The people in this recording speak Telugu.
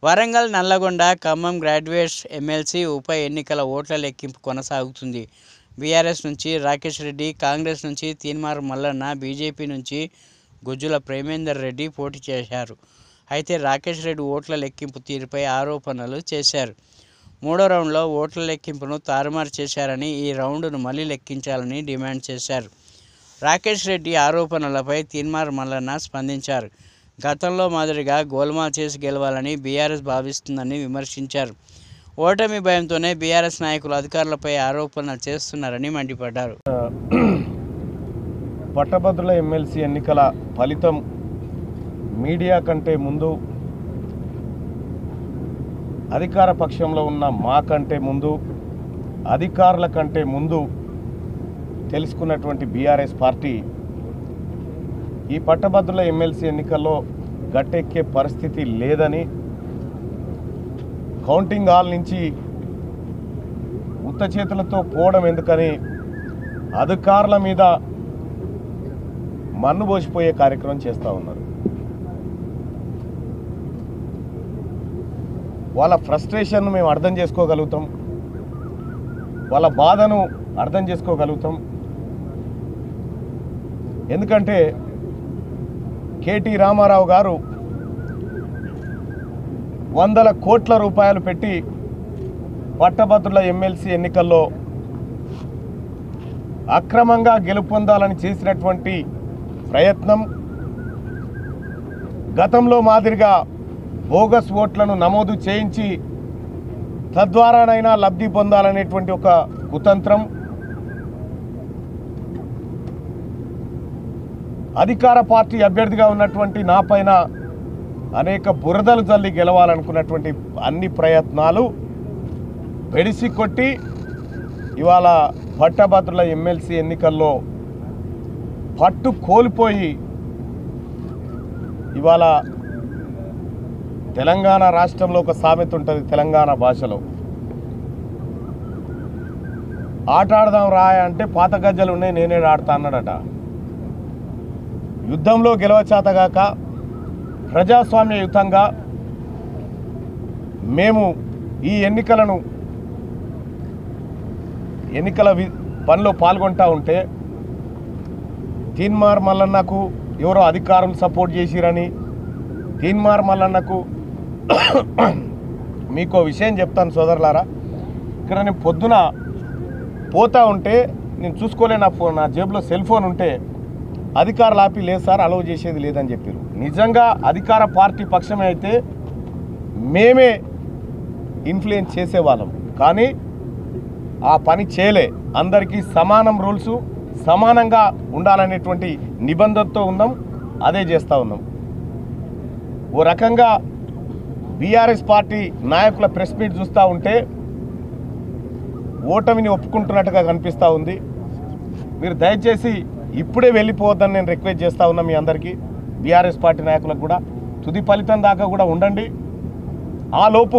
వరంగల్ నల్లగొండ ఖమ్మం గ్రాడ్యుయేట్స్ ఎమ్మెల్సీ ఉప ఎన్నికల ఓట్ల లెక్కింపు కొనసాగుతుంది బీఆర్ఎస్ నుంచి రాకేష్ రెడ్డి కాంగ్రెస్ నుంచి తీన్మార్ మల్లన్న బీజేపీ నుంచి గుజ్జుల ప్రేమేందర్ రెడ్డి పోటీ చేశారు అయితే రాకేష్ రెడ్డి ఓట్ల లెక్కింపు తీరుపై ఆరోపణలు చేశారు మూడో రౌండ్లో ఓట్ల లెక్కింపును తారుమారు చేశారని ఈ రౌండ్ను మళ్ళీ లెక్కించాలని డిమాండ్ చేశారు రాకేష్ రెడ్డి ఆరోపణలపై తీన్మార్ మల్లన్న స్పందించారు గతంలో మాదిరిగా గోల్మాల్ చేసి గెలవాలని బీఆర్ఎస్ భావిస్తుందని విమర్శించారు ఓటమి భయంతోనే బీఆర్ఎస్ నాయకులు అధికారులపై ఆరోపణలు చేస్తున్నారని మండిపడ్డారు పట్టభద్రుల ఎమ్మెల్సీ ఎన్నికల ఫలితం మీడియా కంటే ముందు అధికార పక్షంలో ఉన్న మా కంటే ముందు అధికారుల కంటే ముందు తెలుసుకున్నటువంటి బీఆర్ఎస్ పార్టీ ఈ పట్టభద్రుల ఎమ్మెల్సీ ఎన్నికల్లో గట్టెక్కే పరిస్థితి లేదని కౌంటింగ్ హాల్ నుంచి ఉత్త చేతులతో పోవడం ఎందుకని అధికారుల మీద మన్ను పోసిపోయే కార్యక్రమం చేస్తూ ఉన్నారు వాళ్ళ ఫ్రస్ట్రేషన్ను మేము అర్థం చేసుకోగలుగుతాం వాళ్ళ బాధను అర్థం చేసుకోగలుగుతాం ఎందుకంటే కేటీ రామారావు గారు వందల కోట్ల రూపాయలు పెట్టి పట్టభద్రుల ఎమ్మెల్సీ ఎన్నికల్లో అక్రమంగా గెలుపొందాలని చేసినటువంటి ప్రయత్నం గతంలో మాదిరిగా బోగస్ ఓట్లను నమోదు చేయించి తద్వారానైనా లబ్ధి పొందాలనేటువంటి ఒక కుతంత్రం అధికార పార్టీ అభ్యర్థిగా ఉన్నటువంటి నా పైన అనేక బురదలు జల్లి గెలవాలనుకున్నటువంటి అన్ని ప్రయత్నాలు బెడిసి కొట్టి ఇవాళ పట్టభద్రుల ఎమ్మెల్సీ ఎన్నికల్లో పట్టు కోల్పోయి ఇవాళ తెలంగాణ రాష్ట్రంలో ఒక సామెత ఉంటుంది తెలంగాణ భాషలో ఆట ఆడదాం రాయ అంటే పాత గజ్జలు ఉన్నాయి నేనే ఆడతా అన్నాడట యుద్ధంలో గెలవచేతగాక ప్రజాస్వామ్యయుతంగా మేము ఈ ఎన్నికలను ఎన్నికల వి పనిలో పాల్గొంటా ఉంటే తీన్మార్ మల్లన్నకు ఎవరో అధికారులు సపోర్ట్ చేసిరని తీన్మార్ మల్లన్నకు మీకు విషయం చెప్తాను సోదరులారా ఇక్కడ నేను పొద్దున పోతా ఉంటే నేను చూసుకోలే నా ఫోన్ నా జేబులో సెల్ ఫోన్ ఉంటే అధికారులు ఆపి లేదు సార్ అలవ్ చేసేది లేదని చెప్పారు నిజంగా అధికార పార్టీ పక్షమే అయితే మేమే ఇన్ఫ్లుయెన్స్ చేసేవాళ్ళం కానీ ఆ పని చేయలే అందరికీ సమానం రూల్స్ సమానంగా ఉండాలనేటువంటి నిబంధనతో ఉన్నాం అదే చేస్తూ ఉన్నాం ఓ రకంగా బీఆర్ఎస్ పార్టీ నాయకుల ప్రెస్ మీట్ చూస్తూ ఉంటే ఓటమిని ఒప్పుకుంటున్నట్టుగా కనిపిస్తూ ఉంది మీరు దయచేసి ఇప్పుడే వెళ్ళిపోవద్దని నేను రిక్వెస్ట్ చేస్తూ ఉన్నా మీ అందరికీ బీఆర్ఎస్ పార్టీ నాయకులకు కూడా తుది ఫలితం దాకా కూడా ఉండండి ఆ లోపు